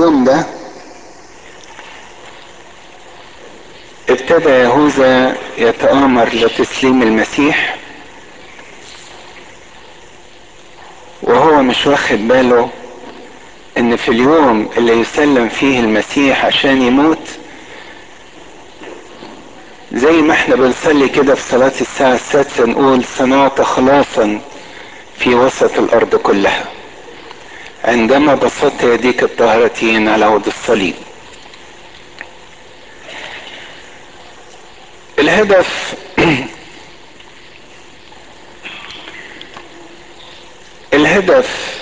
اليوم ده ابتدى يهوذا يتآمر لتسليم المسيح وهو مش واخد باله ان في اليوم اللي يسلم فيه المسيح عشان يموت زي ما احنا بنصلي كده في صلاة الساعة السادسة نقول صنعت خلاصا في وسط الارض كلها عندما بسطت يديك الطاهرتين على عود الصليب الهدف الهدف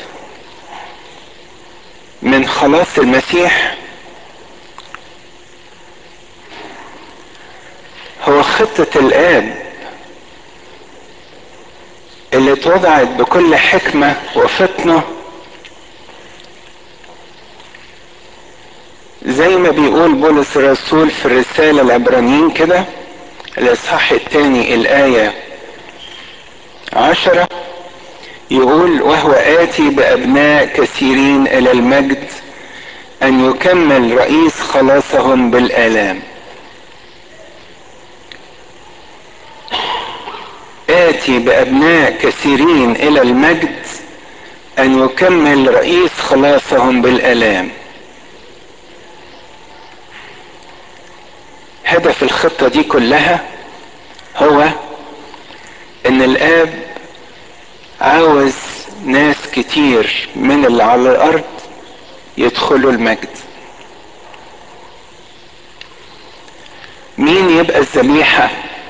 من خلاص المسيح هو خطة الآب اللي اتوضعت بكل حكمة وفطنة زي ما بيقول بولس الرسول في الرسالة العبرانيين كده الإصحاح الثاني الآية عشرة يقول وهو آتي بأبناء كثيرين إلى المجد أن يكمل رئيس خلاصهم بالآلام آتي بأبناء كثيرين إلى المجد أن يكمل رئيس خلاصهم بالآلام هدف الخطة دي كلها هو ان الاب عاوز ناس كتير من اللي على الارض يدخلوا المجد مين يبقى الذبيحة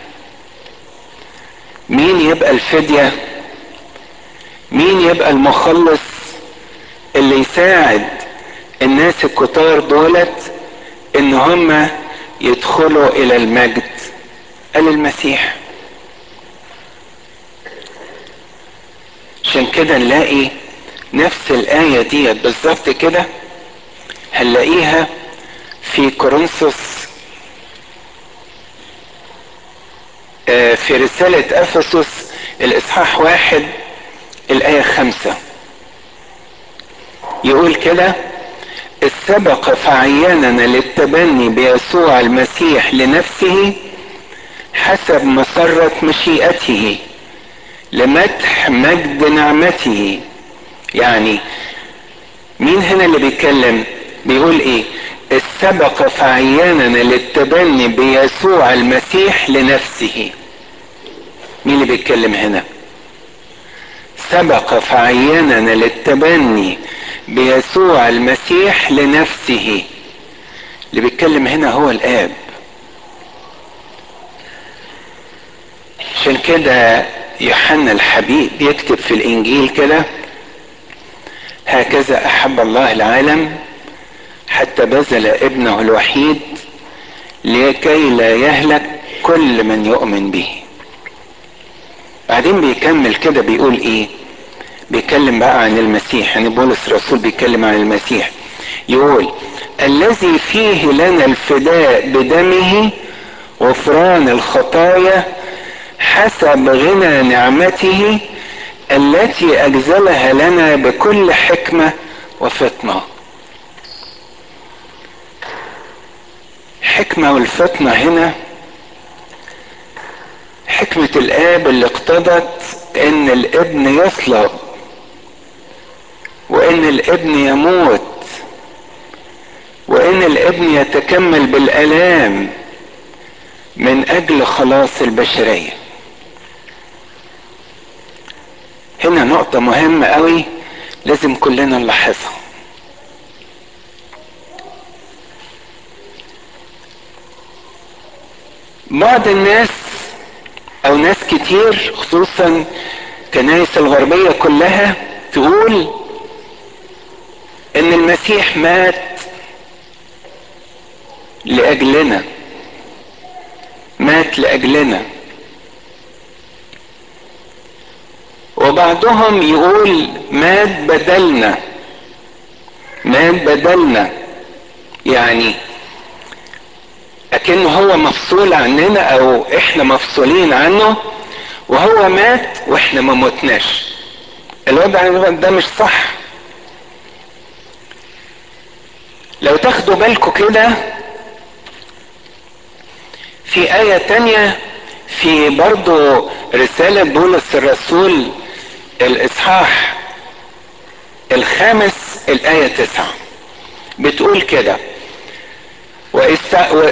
مين يبقى الفدية مين يبقى المخلص اللي يساعد الناس الكتار دولت ان هم يدخلوا الى المجد قال المسيح عشان كده نلاقي نفس الآية دي بالظبط كده هنلاقيها في كورنثوس في رسالة أفسس الإصحاح واحد الآية خمسة يقول كده السبق فعيننا للتبني بيسوع المسيح لنفسه حسب مسرة مشيئته لمدح مجد نعمته يعني مين هنا اللي بيتكلم بيقول ايه السبق فعيننا للتبني بيسوع المسيح لنفسه مين اللي بيتكلم هنا سبق فعيننا للتبني بيسوع المسيح لنفسه اللي بيتكلم هنا هو الاب عشان كده يوحنا الحبيب يكتب في الانجيل كده هكذا احب الله العالم حتى بذل ابنه الوحيد لكي لا يهلك كل من يؤمن به بعدين بيكمل كده بيقول ايه بيتكلم بقى عن المسيح يعني بولس الرسول بيتكلم عن المسيح يقول الذي فيه لنا الفداء بدمه غفران الخطايا حسب غنى نعمته التي اجزلها لنا بكل حكمه وفطنه حكمه والفطنه هنا حكمه الاب اللي اقتضت ان الابن يصلب وان الابن يموت وان الابن يتكمل بالالام من اجل خلاص البشريه هنا نقطه مهمه قوي لازم كلنا نلاحظها بعض الناس او ناس كتير خصوصا كنايس الغربيه كلها تقول ان المسيح مات لاجلنا مات لاجلنا وبعضهم يقول مات بدلنا مات بدلنا يعني اكنه هو مفصول عننا او احنا مفصولين عنه وهو مات واحنا ما متناش الوضع ده مش صح لو تاخدوا بالكم كده في آية تانية في برضو رسالة بولس الرسول الإصحاح الخامس الآية تسعة بتقول كده وإست... و...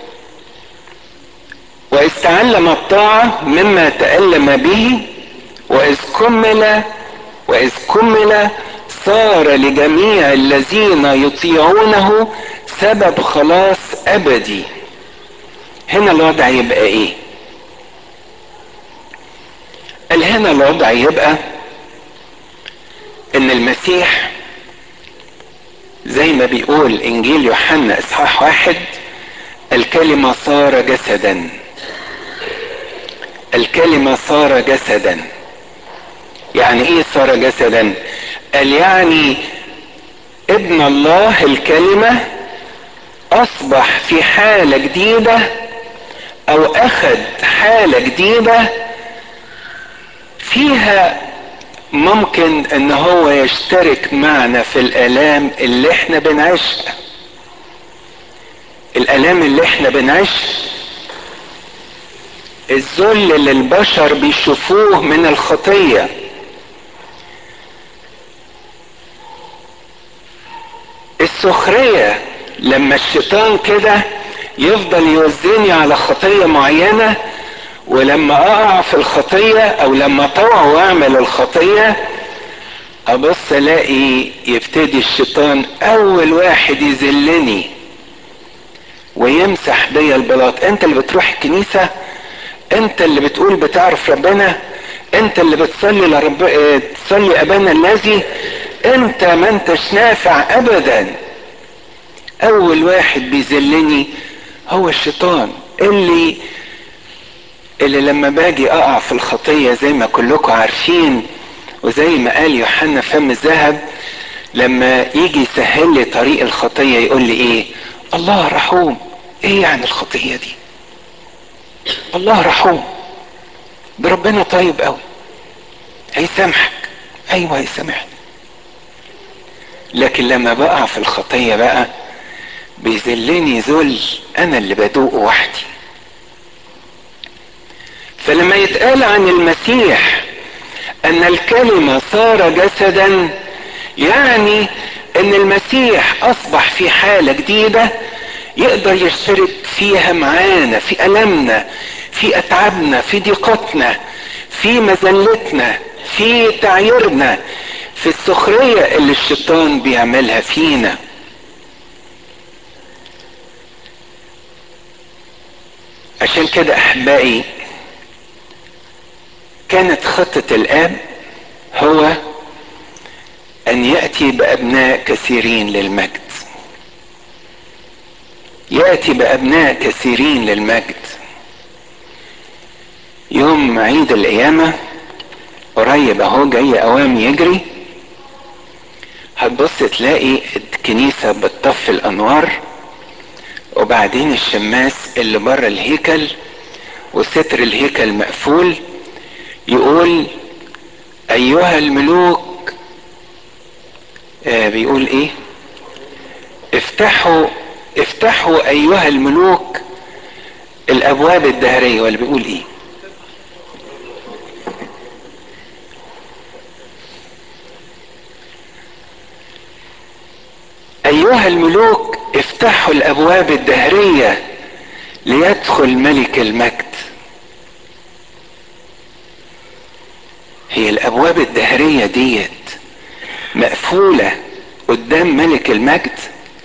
وإذ تعلم الطاعة مما تألم به وإذ كمل وإذ كمل صار لجميع الذين يطيعونه سبب خلاص أبدي هنا الوضع يبقى إيه؟ قال هنا الوضع يبقى إن المسيح زي ما بيقول إنجيل يوحنا إصحاح واحد الكلمة صار جسدا الكلمة صار جسدا يعني ايه صار جسدا قال يعني ابن الله الكلمة اصبح في حالة جديدة او اخذ حالة جديدة فيها ممكن ان هو يشترك معنا في الالام اللي احنا بنعيشها الالام اللي احنا بنعيشها الذل اللي البشر بيشوفوه من الخطيه السخرية لما الشيطان كده يفضل يوزني على خطية معينة ولما اقع في الخطية او لما طوع واعمل الخطية ابص الاقي يبتدي الشيطان اول واحد يذلني ويمسح بيا البلاط انت اللي بتروح الكنيسة انت اللي بتقول بتعرف ربنا انت اللي بتصلي لرب اه تصلي ابانا الذي انت ما انتش نافع ابدا اول واحد بيذلني هو الشيطان اللي اللي لما باجي اقع في الخطية زي ما كلكم عارفين وزي ما قال يوحنا فم الذهب لما يجي يسهل لي طريق الخطية يقول لي ايه الله رحوم ايه يعني الخطية دي الله رحوم ده ربنا طيب قوي هيسامحك ايوه هيسامحني لكن لما بقع في الخطية بقى بيذلني ذل انا اللي بدوقه وحدي فلما يتقال عن المسيح ان الكلمة صار جسدا يعني ان المسيح اصبح في حالة جديدة يقدر يشترك فيها معانا في ألمنا في أتعابنا في ضيقتنا في مذلتنا في تعييرنا في السخرية اللي الشيطان بيعملها فينا عشان كده أحبائي كانت خطة الآب هو أن يأتي بأبناء كثيرين للمجد يأتي بأبناء كثيرين للمجد يوم عيد القيامة قريب اهو جاي اوام يجري هتبص تلاقي الكنيسة بتطفي الانوار وبعدين الشماس اللي بره الهيكل وستر الهيكل مقفول يقول ايها الملوك آه بيقول ايه افتحوا افتحوا ايها الملوك الابواب الدهرية ولا بيقول ايه ايها الملوك افتحوا الابواب الدهرية ليدخل ملك المجد هي الابواب الدهرية ديت مقفولة قدام ملك المجد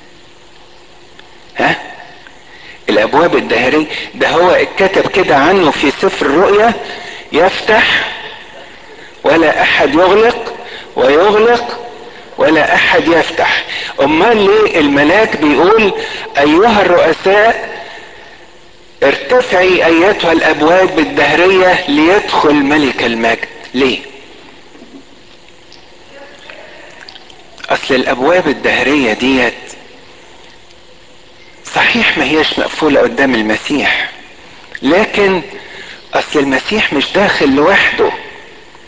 ها الابواب الدهرية ده هو اتكتب كده عنه في سفر الرؤيا يفتح ولا احد يغلق ويغلق ولا احد يفتح امال ليه الملاك بيقول ايها الرؤساء ارتفعي ايتها الابواب الدهرية ليدخل ملك المجد ليه اصل الابواب الدهرية ديت صحيح ما هيش مقفولة قدام المسيح لكن اصل المسيح مش داخل لوحده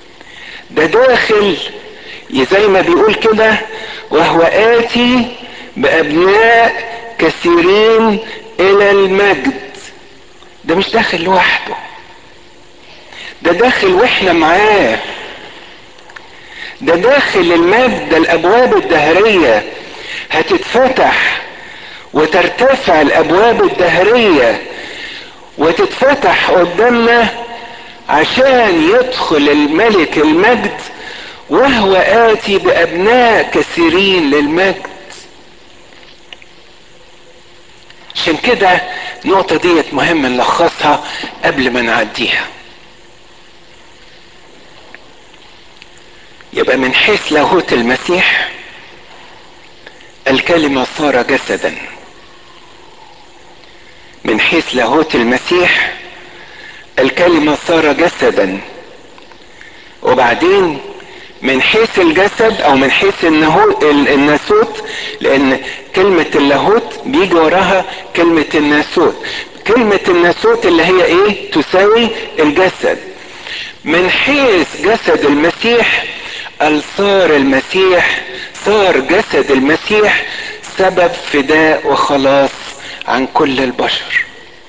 ده داخل زي ما بيقول كده وهو آتي بابناء كثيرين الى المجد ده مش داخل لوحده ده داخل واحنا معاه ده داخل المجد ده الابواب الدهريه هتتفتح وترتفع الابواب الدهريه وتتفتح قدامنا عشان يدخل الملك المجد وهو آتي بأبناء كثيرين للمجد عشان كده النقطة ديت مهم نلخصها قبل ما نعديها يبقى من حيث لاهوت المسيح الكلمة صار جسدا من حيث لاهوت المسيح الكلمة صار جسدا وبعدين من حيث الجسد او من حيث الناسوت لان كلمة اللاهوت بيجي وراها كلمة الناسوت كلمة الناسوت اللي هي ايه تساوي الجسد من حيث جسد المسيح صار المسيح صار جسد المسيح سبب فداء وخلاص عن كل البشر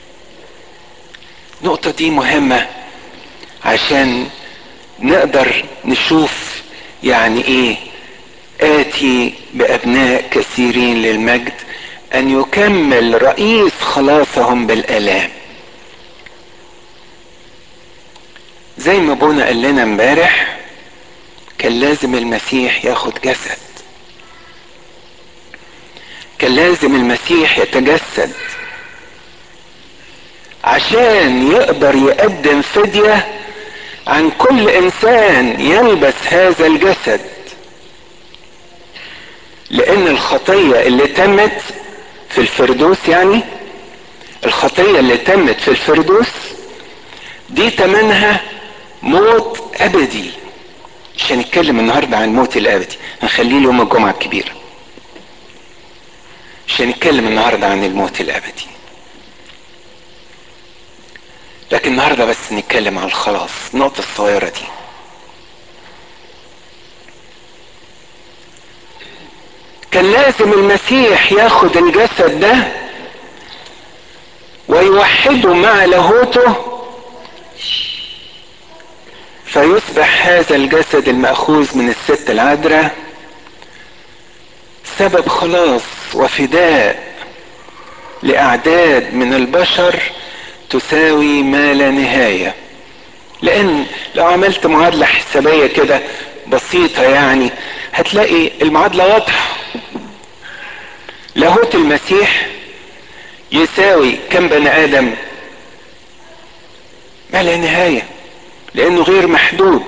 النقطة دي مهمة عشان نقدر نشوف يعني ايه آتي بأبناء كثيرين للمجد أن يكمل رئيس خلاصهم بالآلام زي ما ابونا قال لنا امبارح كان لازم المسيح ياخد جسد كان لازم المسيح يتجسد عشان يقدر يقدم فدية عن كل انسان يلبس هذا الجسد لان الخطية اللي تمت في الفردوس يعني الخطية اللي تمت في الفردوس دي تمنها موت ابدي مش هنتكلم النهاردة عن الموت الابدي هنخليه يوم الجمعة الكبيرة مش هنتكلم النهاردة عن الموت الابدي لكن النهارده بس نتكلم عن الخلاص النقطة الصغيرة دي كان لازم المسيح ياخد الجسد ده ويوحده مع لاهوته فيصبح هذا الجسد المأخوذ من الست العذراء سبب خلاص وفداء لأعداد من البشر تساوي ما لا نهاية لأن لو عملت معادلة حسابية كده بسيطة يعني هتلاقي المعادلة واضحة لاهوت المسيح يساوي كم بني آدم ما لا نهاية لأنه غير محدود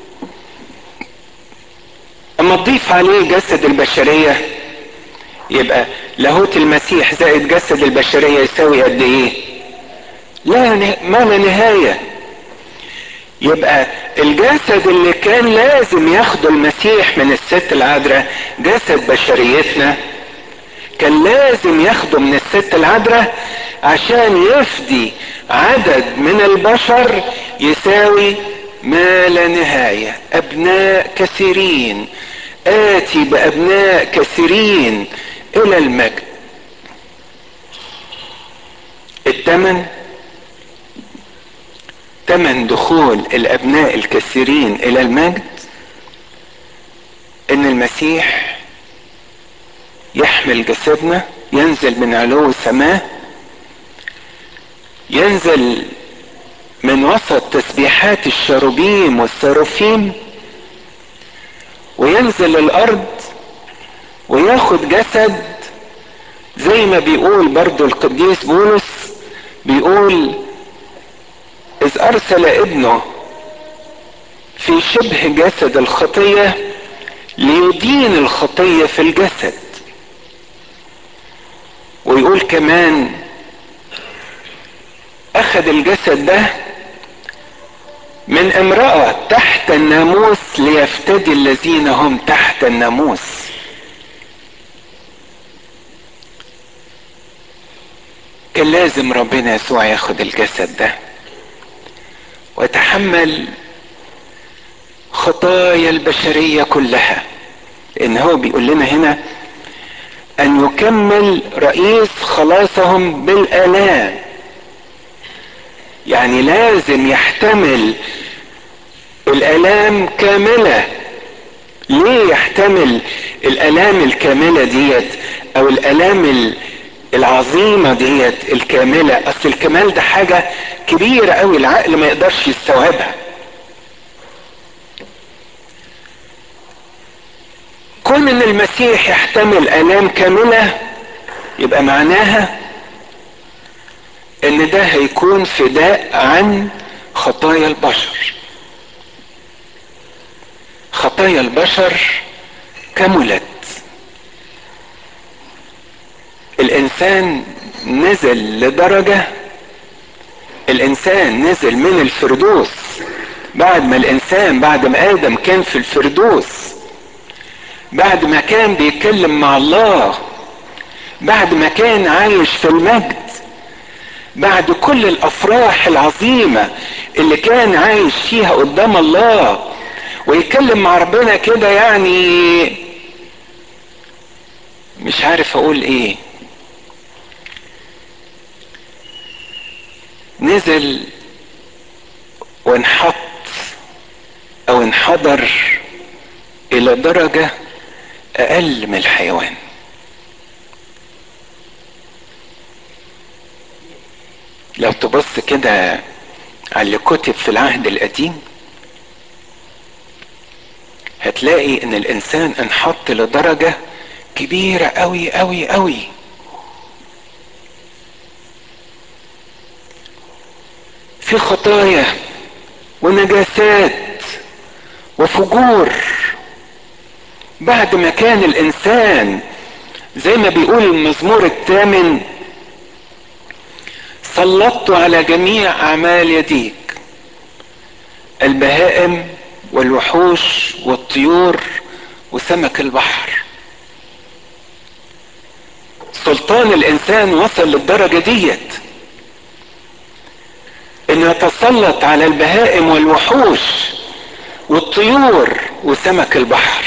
أما تضيف عليه جسد البشرية يبقى لاهوت المسيح زائد جسد البشرية يساوي قد إيه؟ لا ما لا نهاية يبقى الجسد اللي كان لازم ياخده المسيح من الست العذراء جسد بشريتنا كان لازم ياخده من الست العذراء عشان يفدي عدد من البشر يساوي ما لا نهاية أبناء كثيرين آتي بأبناء كثيرين إلى المجد الثمن ثمن دخول الابناء الكثيرين الى المجد ان المسيح يحمل جسدنا ينزل من علو السماء ينزل من وسط تسبيحات الشروبيم والسرافيم وينزل الارض وياخد جسد زي ما بيقول برضو القديس بولس بيقول إذ أرسل ابنه في شبه جسد الخطية ليدين الخطية في الجسد ويقول كمان أخذ الجسد ده من امرأة تحت الناموس ليفتدي الذين هم تحت الناموس كان لازم ربنا يسوع ياخد الجسد ده ويتحمل خطايا البشرية كلها لأن هو بيقول لنا هنا ان يكمل رئيس خلاصهم بالالام يعني لازم يحتمل الالام كامله ليه يحتمل الالام الكامله ديت او الالام العظيمه ديت الكامله اصل الكمال ده حاجه كبيره قوي العقل ما يقدرش يستوعبها كون ان المسيح يحتمل الام كامله يبقى معناها ان ده هيكون فداء عن خطايا البشر خطايا البشر كملت الانسان نزل لدرجه الانسان نزل من الفردوس بعد ما الانسان بعد ما ادم كان في الفردوس بعد ما كان بيتكلم مع الله بعد ما كان عايش في المجد بعد كل الافراح العظيمه اللي كان عايش فيها قدام الله ويتكلم مع ربنا كده يعني مش عارف اقول ايه نزل وانحط او انحدر الى درجه اقل من الحيوان لو تبص كده على اللي كتب في العهد القديم هتلاقي ان الانسان انحط لدرجة كبيرة قوي قوي قوي في خطايا ونجاسات وفجور بعد ما كان الانسان زي ما بيقول المزمور الثامن سلطت على جميع اعمال يديك البهائم والوحوش والطيور وسمك البحر سلطان الانسان وصل للدرجه ديت انه يتسلط على البهائم والوحوش والطيور وسمك البحر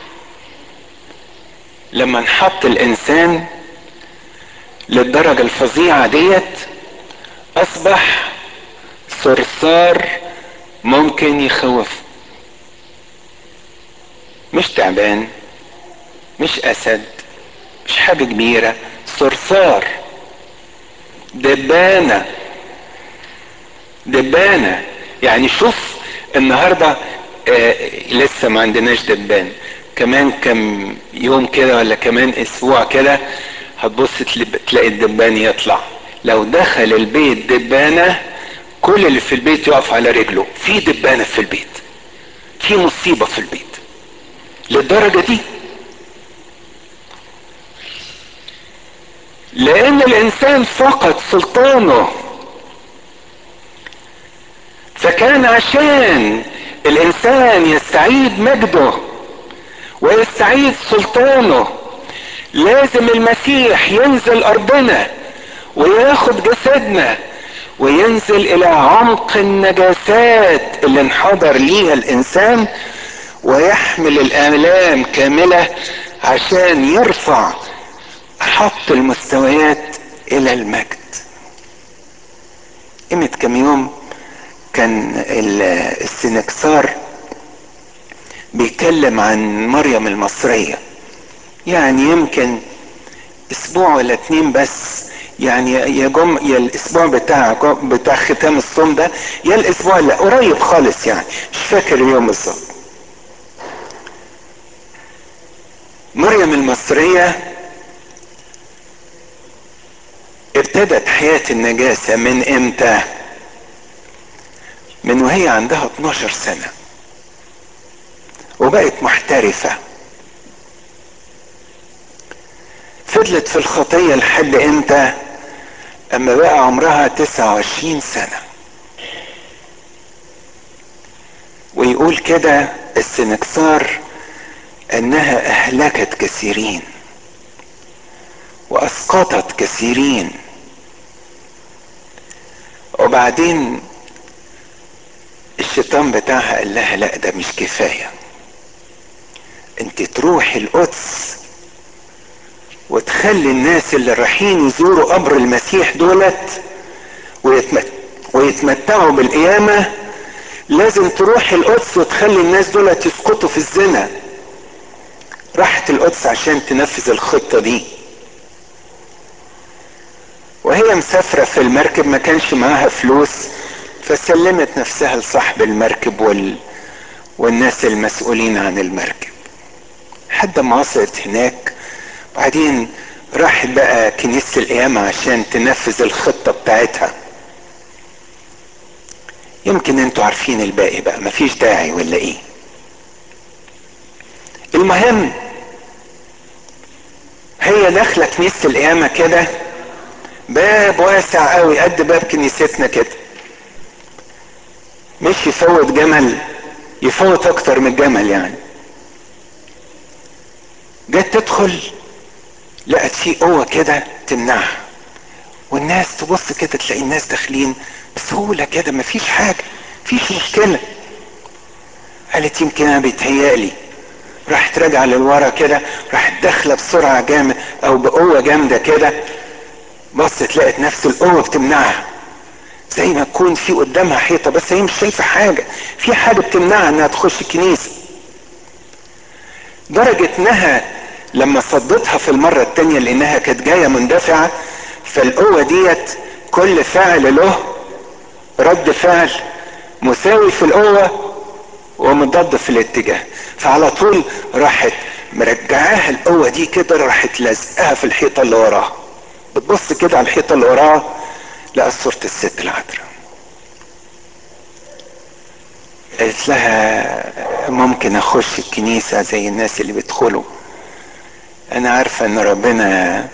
لما انحط الانسان للدرجه الفظيعه ديت اصبح صرصار ممكن يخوف مش تعبان مش اسد مش حاجة كبيرة صرصار دبانة دبانة يعني شوف النهاردة آه لسه ما عندناش دبان كمان كم يوم كده ولا كمان اسبوع كده هتبص تلاقي الدبان يطلع لو دخل البيت دبانة كل اللي في البيت يقف على رجله في دبانة في البيت في مصيبة في البيت للدرجة دي لان الانسان فقد سلطانه فكان عشان الانسان يستعيد مجده ويستعيد سلطانه لازم المسيح ينزل ارضنا وياخد جسدنا وينزل الى عمق النجاسات اللي انحدر ليها الانسان ويحمل الالام كامله عشان يرفع حط المستويات الى المجد قيمة كم يوم كان السنكسار بيتكلم عن مريم المصرية يعني يمكن اسبوع ولا اتنين بس يعني يا جم يا الاسبوع بتاع بتاع ختام الصوم ده يا الاسبوع اللي قريب خالص يعني مش فاكر اليوم بالظبط مريم المصريه ابتدت حياة النجاسة من امتى من وهي عندها 12 سنة وبقت محترفة فضلت في الخطية لحد امتى اما بقى عمرها 29 سنة ويقول كده السنكسار انها اهلكت كثيرين واسقطت كثيرين وبعدين الشيطان بتاعها قال لها لا ده مش كفايه انت تروحي القدس وتخلي الناس اللي رايحين يزوروا قبر المسيح دولت ويتمت ويتمتعوا بالقيامة لازم تروح القدس وتخلي الناس دولت يسقطوا في الزنا راحت القدس عشان تنفذ الخطة دي وهي مسافرة في المركب ما كانش معاها فلوس فسلمت نفسها لصاحب المركب وال... والناس المسؤولين عن المركب حد ما وصلت هناك وبعدين راحت بقى كنيسة القيامة عشان تنفذ الخطة بتاعتها يمكن انتوا عارفين الباقي بقى مفيش داعي ولا ايه المهم هي داخله كنيسه القيامه كده باب واسع قوي قد باب كنيستنا كده مش يفوت جمل يفوت اكتر من الجمل يعني جت تدخل لقت في قوة كده تمنعها والناس تبص كده تلاقي الناس داخلين بسهولة كده مفيش حاجة مفيش مشكلة قالت يمكن انا بيتهيألي راحت راجعة للورا كده راحت داخلة بسرعة جامد او بقوة جامدة كده بصت لقت نفس القوة بتمنعها زي ما تكون في قدامها حيطة بس هي مش شايفة حاجة في حاجة بتمنعها انها تخش الكنيسة درجة انها لما صدتها في المرة التانية لانها كانت جاية مندفعة فالقوة ديت كل فعل له رد فعل مساوي في القوة ومضاد في الاتجاه فعلى طول راحت مرجعاها القوة دي كده راحت لازقاها في الحيطة اللي وراها بتبص كده على الحيطة اللي وراها لقت صورة الست العذراء قالت لها ممكن اخش الكنيسة زي الناس اللي بيدخلوا انا عارفة ان ربنا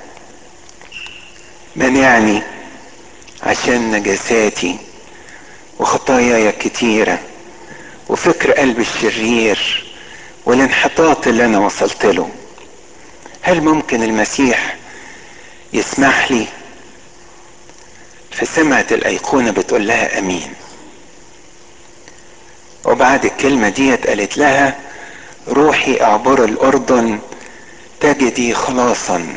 منعني عشان نجاساتي وخطاياي كتيرة وفكر قلبي الشرير والانحطاط اللي انا وصلت له هل ممكن المسيح يسمح لي فسمعت الايقونة بتقول لها امين وبعد الكلمة ديت قالت لها روحي اعبر الاردن تجدي خلاصا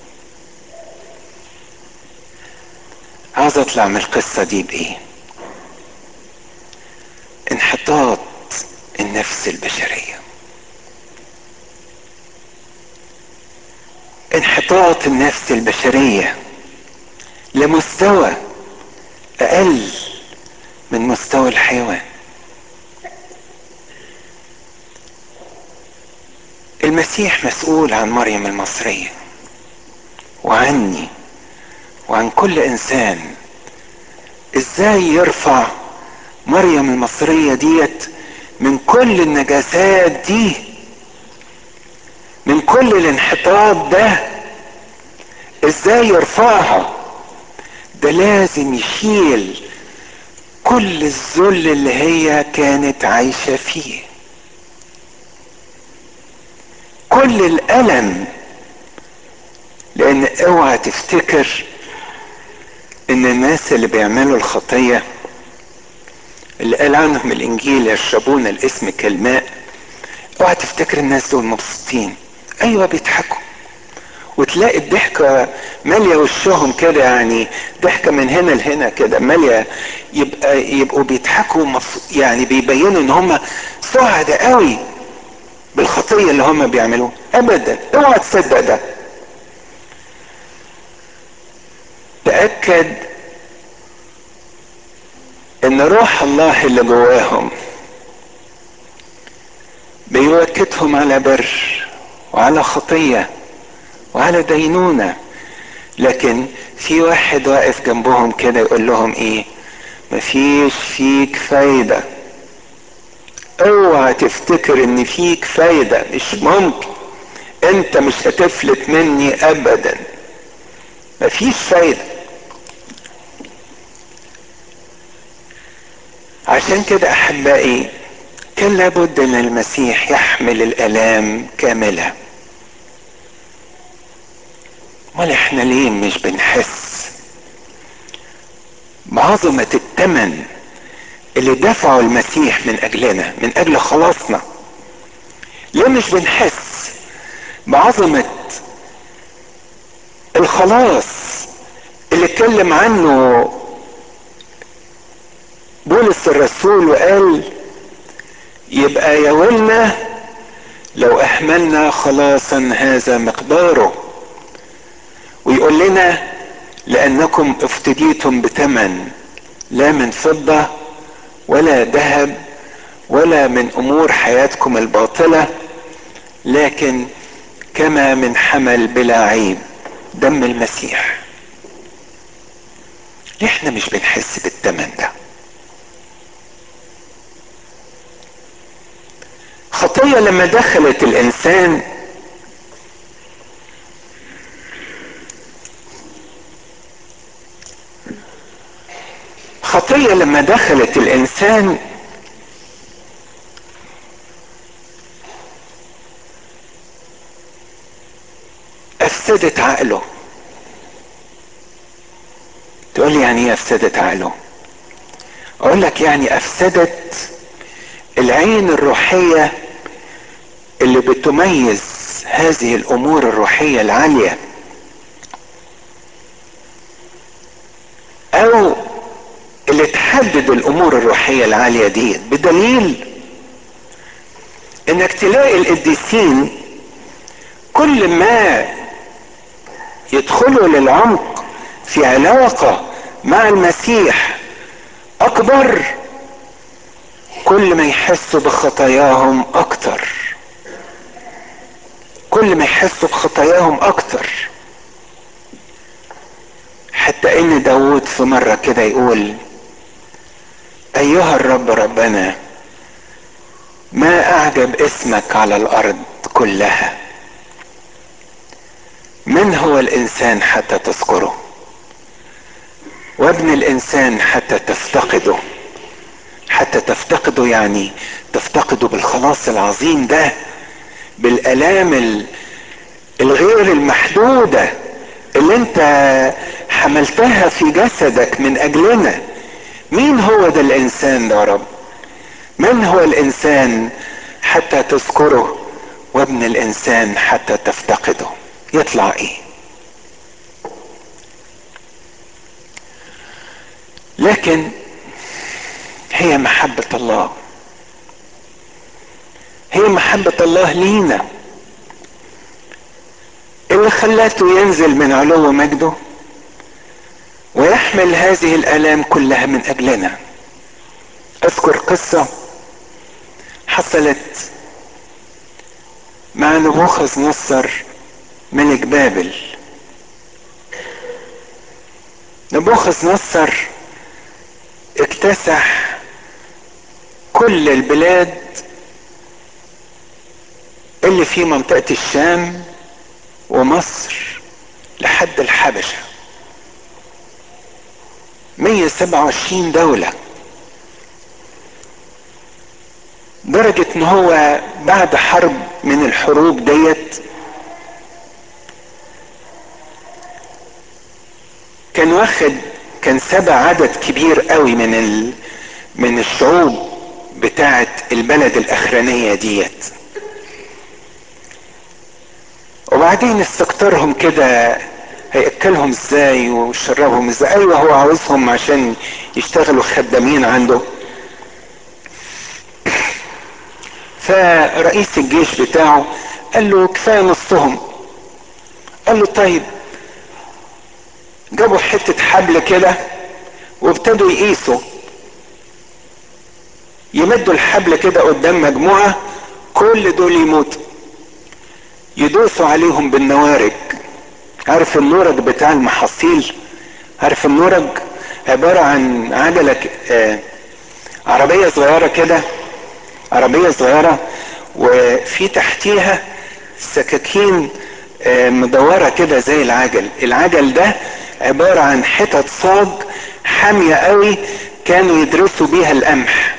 عاوز اطلع من القصة دي بايه انحطاط النفس البشرية انحطاط النفس البشرية لمستوى اقل من مستوى الحيوان المسيح مسؤول عن مريم المصرية وعني وعن كل انسان ازاي يرفع مريم المصرية ديت من كل النجاسات دي من كل الانحطاط ده ازاي يرفعها ده لازم يشيل كل الذل اللي هي كانت عايشة فيه كل الألم لأن اوعى تفتكر إن الناس اللي بيعملوا الخطية اللي قال عنهم الإنجيل يشربون الاسم كالماء اوعى تفتكر الناس دول مبسوطين أيوة بيضحكوا وتلاقي الضحكة مالية وشهم كده يعني ضحكة من هنا لهنا كده مالية يبقى يبقوا بيضحكوا يعني بيبينوا ان هم سعداء قوي بالخطية اللي هم بيعملوها ابدا اوعى تصدق ده تأكد ان روح الله اللي جواهم بيوكتهم على بر وعلى خطيه وعلى دينونة لكن في واحد واقف جنبهم كده يقول لهم ايه مفيش فيك فايدة اوعى تفتكر ان فيك فايدة مش ممكن انت مش هتفلت مني ابدا مفيش فايدة عشان كده احبائي كان لابد ان المسيح يحمل الالام كامله امال احنا ليه مش بنحس بعظمة الثمن اللي دفعه المسيح من اجلنا من اجل خلاصنا ليه مش بنحس بعظمة الخلاص اللي اتكلم عنه بولس الرسول وقال يبقى يا ويلنا لو اهملنا خلاصا هذا مقداره ويقول لنا لانكم افتديتم بثمن لا من فضه ولا ذهب ولا من امور حياتكم الباطله لكن كما من حمل بلا عيب دم المسيح احنا مش بنحس بالثمن ده خطيه لما دخلت الانسان خطيه لما دخلت الانسان افسدت عقله تقول لي يعني ايه افسدت عقله اقول لك يعني افسدت العين الروحيه اللي بتميز هذه الامور الروحيه العاليه او اللي تحدد الامور الروحيه العاليه دي بدليل انك تلاقي القديسين كل ما يدخلوا للعمق في علاقه مع المسيح اكبر كل ما يحسوا بخطاياهم اكتر كل ما يحسوا بخطاياهم اكتر حتى ان داود في مرة كده يقول ايها الرب ربنا ما اعجب اسمك على الارض كلها من هو الانسان حتى تذكره وابن الانسان حتى تفتقده حتى تفتقده يعني تفتقده بالخلاص العظيم ده بالالام الغير المحدوده اللي انت حملتها في جسدك من اجلنا مين هو ده الانسان ده يا رب من هو الانسان حتى تذكره وابن الانسان حتى تفتقده يطلع ايه لكن هي محبة الله هي محبة الله لينا اللي خلاته ينزل من علو مجده ويحمل هذه الآلام كلها من أجلنا أذكر قصة حصلت مع نبوخذ نصر ملك بابل نبوخذ نصر اكتسح كل البلاد اللي في منطقة الشام ومصر لحد الحبشة 127 دولة درجة ان هو بعد حرب من الحروب ديت كان واخد كان سبع عدد كبير قوي من ال من الشعوب بتاعت البلد الاخرانية ديت وبعدين استكترهم كده هيأكلهم ازاي ويشربهم ازاي ايوه هو عاوزهم عشان يشتغلوا خدامين عنده فرئيس الجيش بتاعه قال له كفايه نصهم قال له طيب جابوا حته حبل كده وابتدوا يقيسوا يمدوا الحبل كده قدام مجموعه كل دول يموتوا يدوسوا عليهم بالنوارج عارف النورج بتاع المحاصيل عارف النورج عبارة عن عجلة آه عربية صغيرة كده عربية صغيرة وفي تحتيها سكاكين آه مدورة كده زي العجل العجل ده عبارة عن حتت صاج حامية قوي كانوا يدرسوا بيها القمح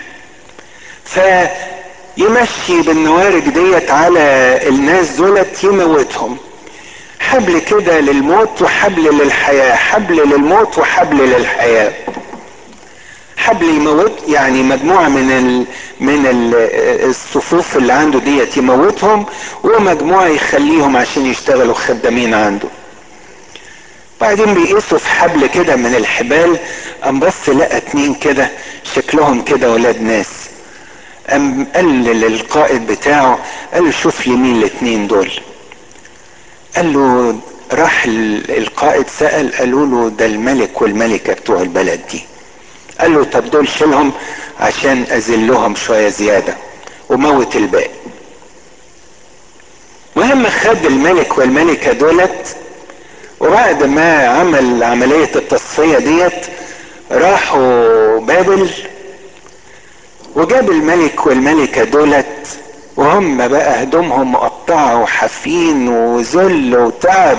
فيمشي بالنوارج ديت على الناس دولت يموتهم حبل كده للموت وحبل للحياة حبل للموت وحبل للحياة حبل يموت يعني مجموعة من ال من ال الصفوف اللي عنده ديت يموتهم ومجموعة يخليهم عشان يشتغلوا خدامين عنده وبعدين بيقيسوا في حبل كده من الحبال قام بص لقى اتنين كده شكلهم كده ولاد ناس قام قال للقائد بتاعه قال له شوف لي مين الاتنين دول قال له راح القائد سأل قالوا له ده الملك والملكة بتوع البلد دي قال له طب دول شيلهم عشان اذلهم شوية زيادة وموت الباقي مهم خد الملك والملكة دولت وبعد ما عمل عملية التصفية ديت راحوا بابل وجاب الملك والملكة دولت وهم بقى هدومهم مقطعة وحافين وذل وتعب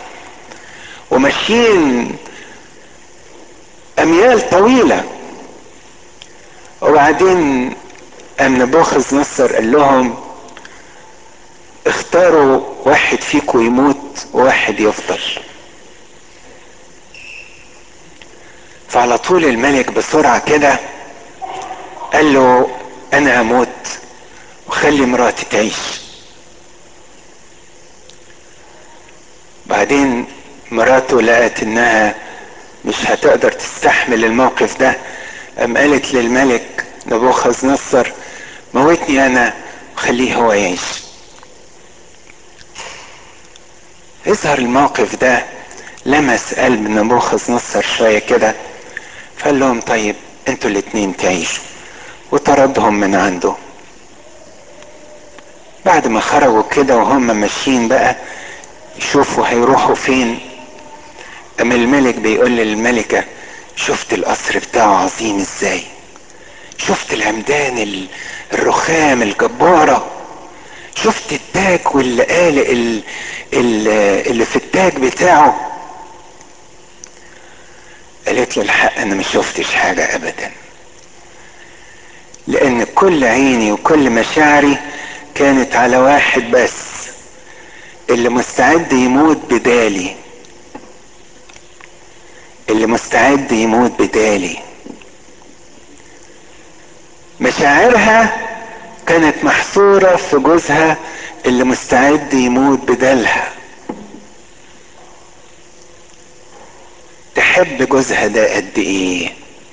وماشيين أميال طويلة وبعدين أم نبوخذ نصر قال لهم اختاروا واحد فيكم يموت وواحد يفضل فعلى طول الملك بسرعة كده قال له انا هموت وخلي مراتي تعيش بعدين مراته لقت انها مش هتقدر تستحمل الموقف ده قام قالت للملك نبوخذ نصر موتني انا وخليه هو يعيش يظهر الموقف ده لمس قلب نبوخذ نصر شويه كده فقال لهم طيب انتوا الاتنين تعيشوا وطردهم من عنده بعد ما خرجوا كده وهم ماشيين بقى يشوفوا هيروحوا فين اما الملك بيقول للملكة شفت القصر بتاعه عظيم ازاي شفت العمدان الرخام الجبارة شفت التاج واللقالق اللي في التاج بتاعه قالت له الحق انا ما شفتش حاجة ابدا لان كل عيني وكل مشاعري كانت على واحد بس اللي مستعد يموت بدالي اللي مستعد يموت بدالي مشاعرها كانت محصورة في جوزها اللي مستعد يموت بدالها تحب جوزها ده قد ايه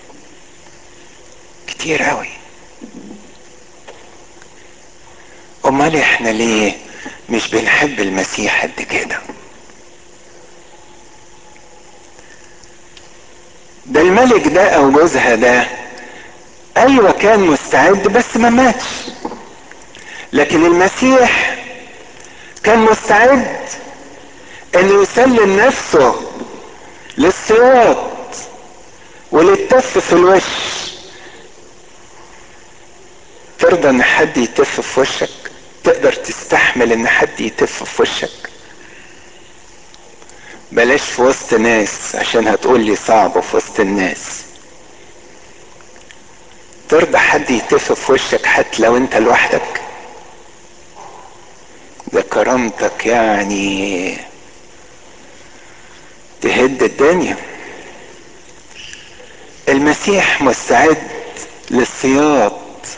كتير قوي امال احنا ليه مش بنحب المسيح قد كده ده الملك ده او جوزها ده ايوه كان مستعد بس ما ماتش لكن المسيح كان مستعد انه يسلم نفسه للصياط وللتف في الوش ترضى ان حد يتف في وشك تقدر تستحمل ان حد يتف في وشك بلاش في وسط ناس عشان هتقول لي صعب في وسط الناس ترضى حد يتف في وشك حتى لو انت لوحدك ده كرامتك يعني تهد الدنيا المسيح مستعد للصياط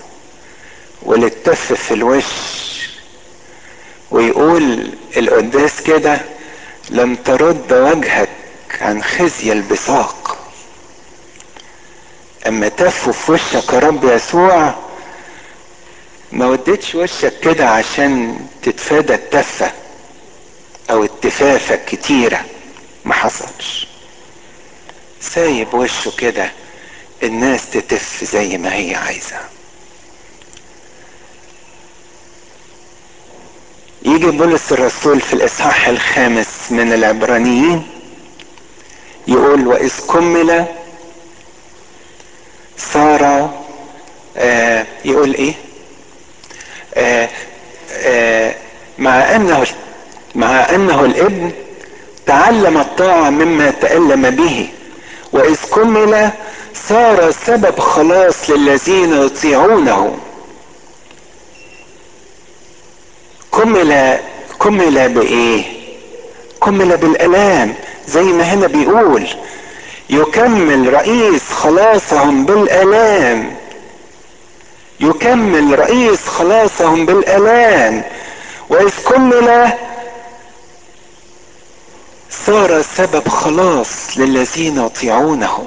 وللتف في الوش ويقول القداس كده لم ترد وجهك عن خزي البصاق اما تفوا في وشك يا رب يسوع ما وديتش وشك كده عشان تتفادى التفة او التفافة كتيرة ما حصلش سايب وشه كده الناس تتف زي ما هي عايزة يجي بولس الرسول في الاصحاح الخامس من العبرانيين يقول واذ كمل صار آه يقول ايه آه آه مع انه مع انه الابن تعلم الطاعة مما تألم به وإذ كمل صار سبب خلاص للذين يطيعونه كمل كمل بإيه؟ كمل بالآلام زي ما هنا بيقول يكمل رئيس خلاصهم بالآلام يكمل رئيس خلاصهم بالآلام وإذ كمل صار سبب خلاص للذين يطيعونه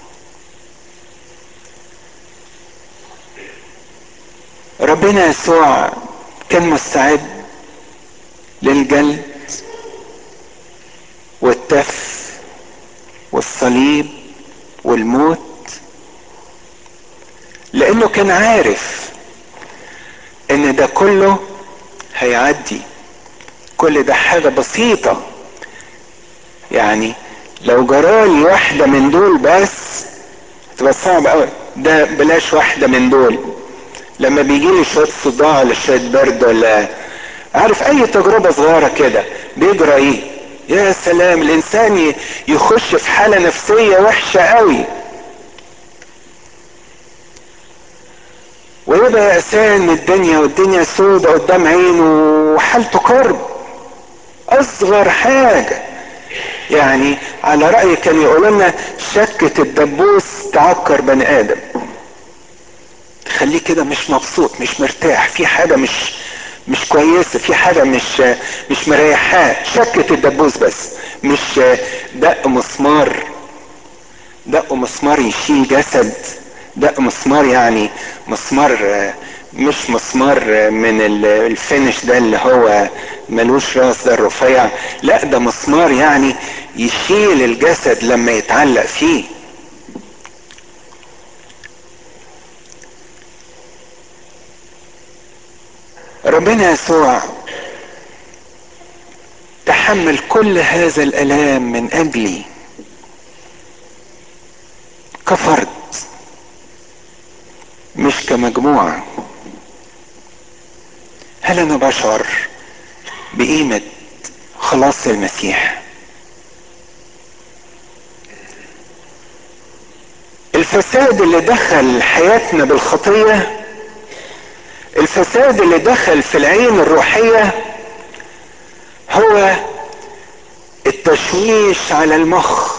ربنا يسوع كان مستعد للجلد والتف والصليب والموت لانه كان عارف ان ده كله هيعدي كل ده حاجة بسيطة يعني لو جرالي واحدة من دول بس تبقى صعب قوي ده بلاش واحدة من دول لما بيجي لي شوية صداع ولا شوية برد ولا عارف اي تجربة صغيرة كده بيجرى ايه يا سلام الانسان يخش في حالة نفسية وحشة قوي ويبقى يأسان من الدنيا والدنيا سودة قدام عينه وحالته كرب اصغر حاجة يعني على رأي كان يقول لنا شكة الدبوس تعكر بني ادم تخليه كده مش مبسوط مش مرتاح في حاجة مش مش كويسة في حاجة مش مش مريحاه شكة الدبوس بس مش دق مسمار دق مسمار يشيل جسد دق مسمار يعني مسمار مش مسمار من الفينش ده اللي هو ملوش راس ده الرفيع لا ده مسمار يعني يشيل الجسد لما يتعلق فيه ربنا يسوع تحمل كل هذا الالام من اجلي كفرد مش كمجموعه هل انا بشعر بقيمه خلاص المسيح الفساد اللي دخل حياتنا بالخطيه الفساد اللي دخل في العين الروحية هو التشويش على المخ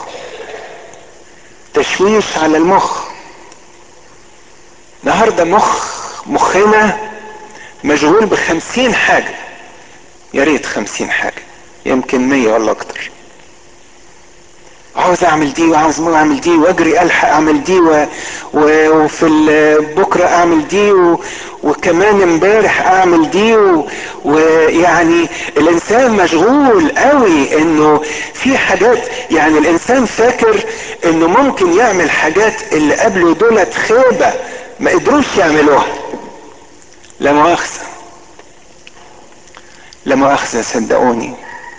تشويش على المخ النهارده مخ مخنا مشغول بخمسين حاجة يا ريت خمسين حاجة يمكن مية ولا اكتر عاوز اعمل دي وعاوز اعمل دي واجري الحق اعمل دي و... و... وفي بكره اعمل دي و... وكمان امبارح اعمل دي و... ويعني الانسان مشغول قوي انه في حاجات يعني الانسان فاكر انه ممكن يعمل حاجات اللي قبله دولت خيبه ما قدروش يعملوها لا مؤاخذه لا مؤاخذه صدقوني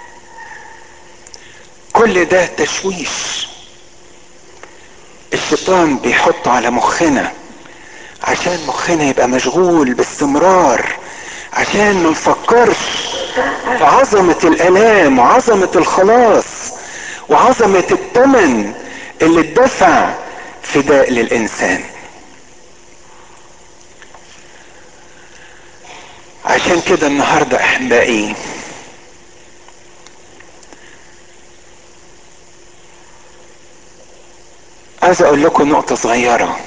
كل ده تشويش الشيطان بيحطه على مخنا عشان مخنا يبقى مشغول باستمرار عشان ما نفكرش في عظمة الآلام وعظمة الخلاص وعظمة الثمن اللي اتدفع فداء للإنسان عشان كده النهاردة أحبائي عايز اقول لكم نقطة صغيرة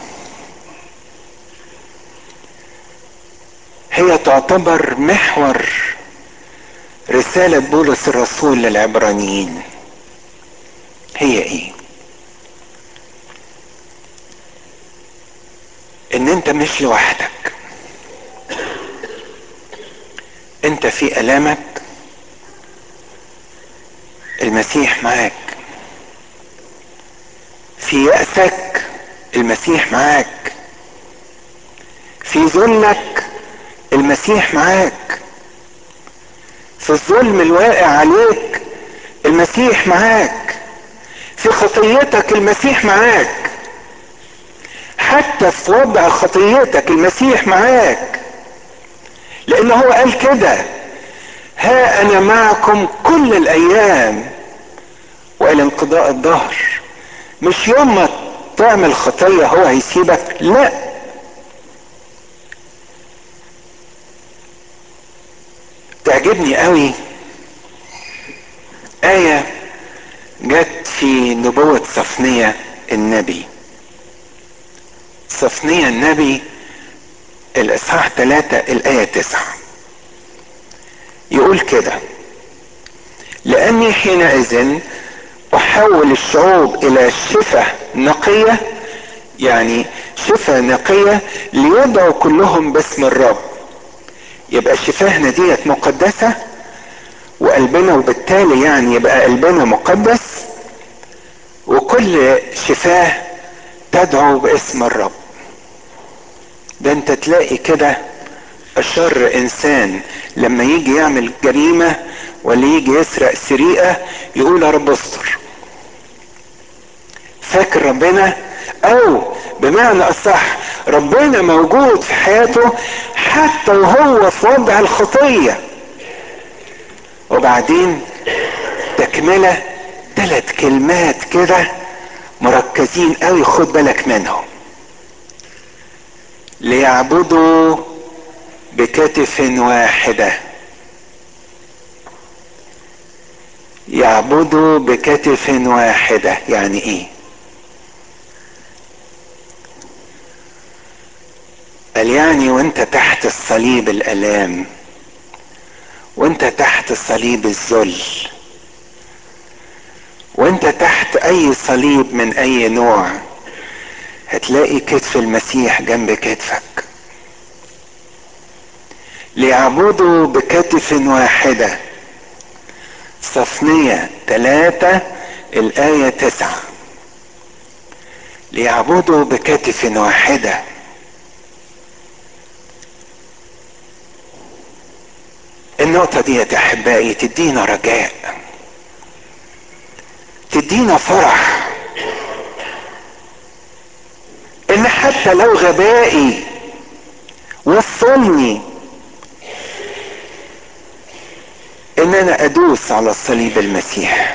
هي تعتبر محور رسالة بولس الرسول للعبرانيين هي ايه ان انت مش لوحدك انت في الامك المسيح معاك في يأسك المسيح معاك في ذلك المسيح معاك في الظلم الواقع عليك المسيح معاك في خطيتك المسيح معاك حتى في وضع خطيتك المسيح معاك لان هو قال كده ها انا معكم كل الايام والى انقضاء الظهر مش يوم ما تعمل خطية هو هيسيبك لا تعجبني قوي آية جت في نبوة صفنية النبي صفنية النبي الإصحاح ثلاثة الآية تسعة يقول كده لأني حينئذ يحول الشعوب الى شفة نقية يعني شفة نقية ليدعوا كلهم باسم الرب يبقى شفاهنا ديت مقدسة وقلبنا وبالتالي يعني يبقى قلبنا مقدس وكل شفاه تدعو باسم الرب ده انت تلاقي كده اشر انسان لما يجي يعمل جريمة ولا يجي يسرق سرقة يقول يا رب استر فاكر ربنا او بمعنى اصح ربنا موجود في حياته حتى وهو في وضع الخطية وبعدين تكملة ثلاث كلمات كده مركزين قوي خد بالك منهم ليعبدوا بكتف واحدة يعبدوا بكتف واحدة يعني ايه قال يعني وانت تحت الصليب الالام وانت تحت صليب الذل وانت تحت اي صليب من اي نوع هتلاقي كتف المسيح جنب كتفك ليعبدوا بكتف واحدة صفنية ثلاثة الآية تسعة ليعبدوا بكتف واحدة النقطة دي يا أحبائي تدينا رجاء تدينا فرح ان حتى لو غبائي وصلني ان انا ادوس على الصليب المسيح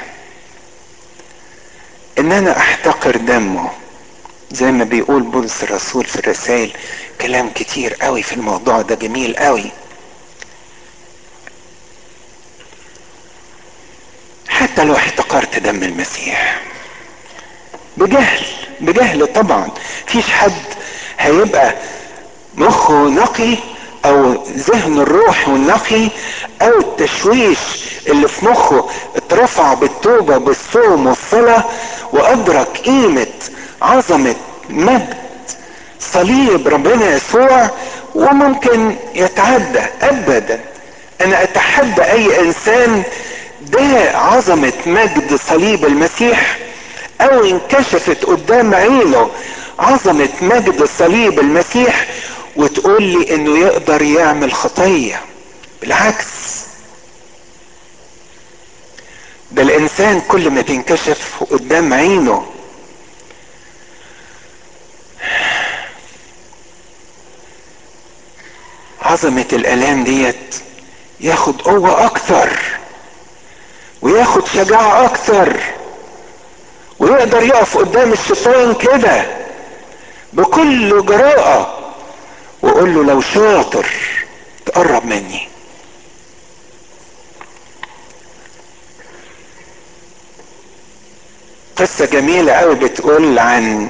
ان انا احتقر دمه زي ما بيقول بولس الرسول في الرسائل كلام كتير قوي في الموضوع ده جميل قوي حتى لو احتقرت دم المسيح بجهل بجهل طبعا فيش حد هيبقى مخه نقي او ذهن الروح والنقي او التشويش اللي في مخه اترفع بالتوبة بالصوم والصلاة وادرك قيمة عظمة مجد صليب ربنا يسوع وممكن يتعدى ابدا انا اتحدى اي انسان ده عظمة مجد صليب المسيح او انكشفت قدام عينه عظمة مجد صليب المسيح وتقول لي انه يقدر يعمل خطية بالعكس ده الانسان كل ما تنكشف قدام عينه عظمة الالام ديت ياخد قوة اكثر وياخد شجاعة اكثر ويقدر يقف قدام الشيطان كده بكل جراءة وقول له لو شاطر تقرب مني قصة جميلة قوي بتقول عن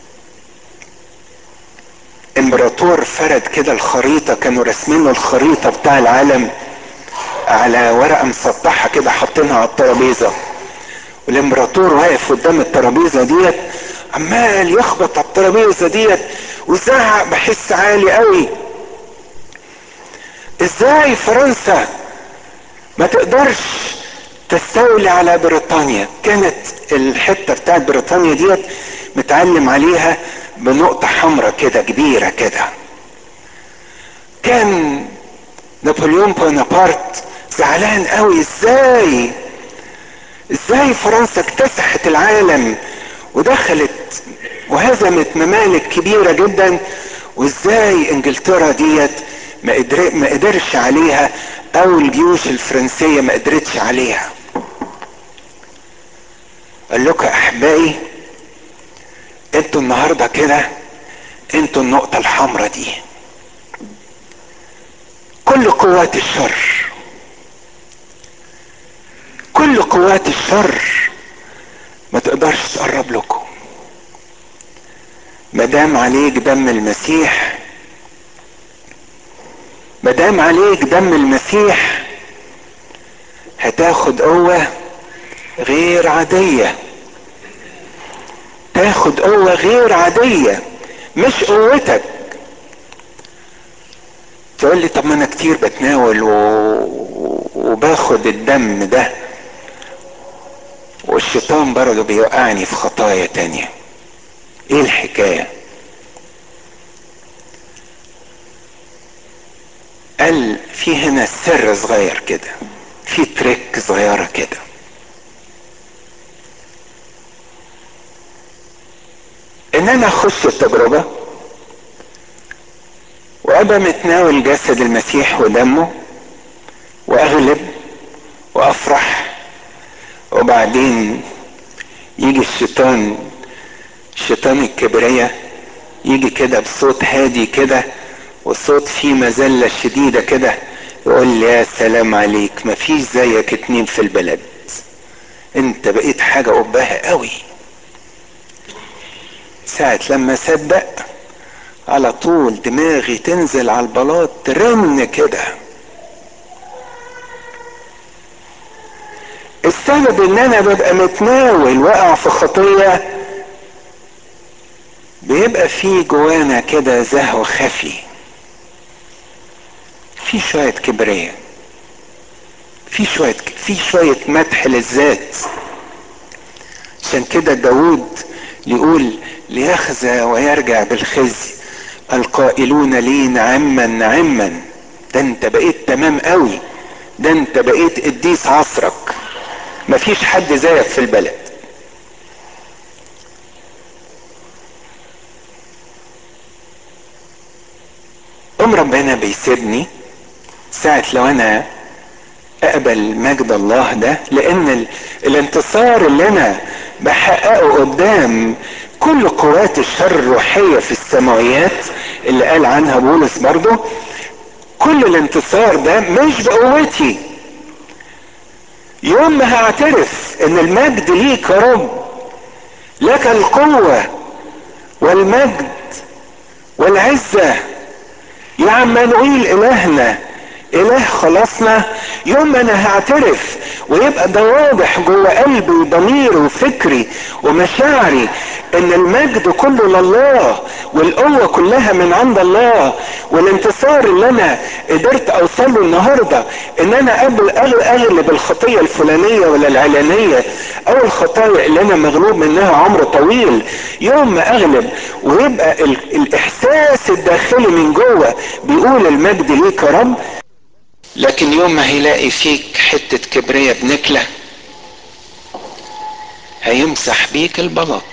امبراطور فرد كده الخريطة كانوا راسمين له الخريطة بتاع العالم على ورقة مسطحة كده حاطينها على الترابيزة والامبراطور واقف قدام الترابيزة ديت عمال يخبط على الترابيزة ديت ويزعق بحس عالي قوي ازاي فرنسا ما تقدرش تستولي على بريطانيا كانت الحتة بتاعت بريطانيا ديت متعلم عليها بنقطة حمراء كده كبيرة كده كان نابليون بونابرت زعلان قوي ازاي ازاي فرنسا اكتسحت العالم ودخلت وهزمت ممالك كبيرة جدا وازاي انجلترا ديت ما, قدر ما قدرش عليها او الجيوش الفرنسية ما قدرتش عليها قال لكم يا احبائي انتوا النهاردة كده انتوا النقطة الحمراء دي كل قوات الشر كل قوات الشر ما تقدرش تقرب لكم ما دام عليك دم المسيح ما دام عليك دم المسيح هتاخد قوة غير عادية تاخد قوة غير عادية مش قوتك تقول لي طب ما انا كتير بتناول و... وباخد الدم ده والشيطان برضه بيوقعني في خطايا تانية ايه الحكاية قال في هنا سر صغير كده في تريك صغيرة كده ان انا اخش التجربة وابقى متناول جسد المسيح ودمه واغلب وافرح وبعدين يجي الشيطان شيطان الكبرية يجي كده بصوت هادي كده وصوت فيه مذلة شديدة كده يقول لي يا سلام عليك مفيش زيك اتنين في البلد انت بقيت حاجة قباها قوي ساعة لما صدق على طول دماغي تنزل على البلاط ترن كده السبب ان انا ببقى متناول واقع في خطية بيبقى في جوانا كده زهو خفي في شوية كبرية في شوية في شوية مدح للذات عشان كده داود يقول ليخزى ويرجع بالخزي القائلون لي نعما نعما ده انت بقيت تمام قوي ده انت بقيت قديس عصرك مفيش حد زيك في البلد ام ربنا بيسيبني ساعة لو انا اقبل مجد الله ده لان ال... الانتصار اللي انا بحققه قدام كل قوات الشر الروحية في السماويات اللي قال عنها بولس برضو كل الانتصار ده مش بقوتي يوم ما هعترف ان المجد ليك يا رب لك القوة والمجد والعزة يا عمانويل الهنا اله خلاصنا يوم ما انا هعترف ويبقى ده واضح جوه قلبي وضميري وفكري ومشاعري ان المجد كله لله والقوة كلها من عند الله والانتصار اللي انا قدرت اوصل له النهاردة ان انا قبل اغلب الخطية الفلانية ولا العلانية او الخطايا اللي انا مغلوب منها عمر طويل يوم ما اغلب ويبقى ال- الاحساس الداخلي من جوه بيقول المجد ليك يا رب لكن يوم ما هيلاقي فيك حتة كبرية بنكلة هيمسح بيك البلط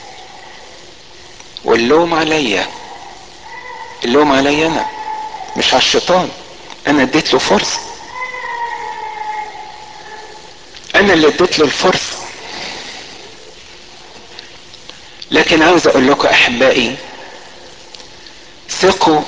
واللوم عليا اللوم عليا انا مش على الشيطان انا اديت له فرصة انا اللي اديت له الفرصة لكن عاوز اقول لكم احبائي ثقوا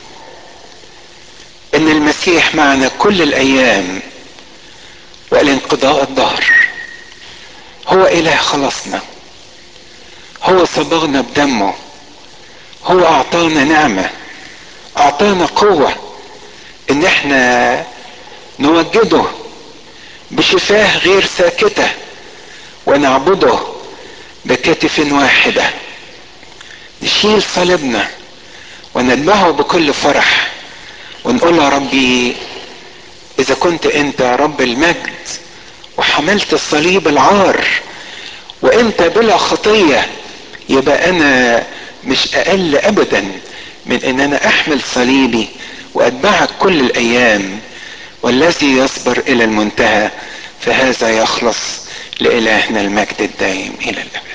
ان المسيح معنا كل الايام والانقضاء الظهر هو اله خلصنا هو صبغنا بدمه هو اعطانا نعمة اعطانا قوة ان احنا نوجده بشفاه غير ساكتة ونعبده بكتف واحدة نشيل صليبنا ونتبعه بكل فرح ونقول يا ربي اذا كنت انت رب المجد وحملت الصليب العار وانت بلا خطية يبقى انا مش اقل ابدا من ان انا احمل صليبي واتبعك كل الايام والذي يصبر الى المنتهى فهذا يخلص لالهنا المجد الدائم الى الابد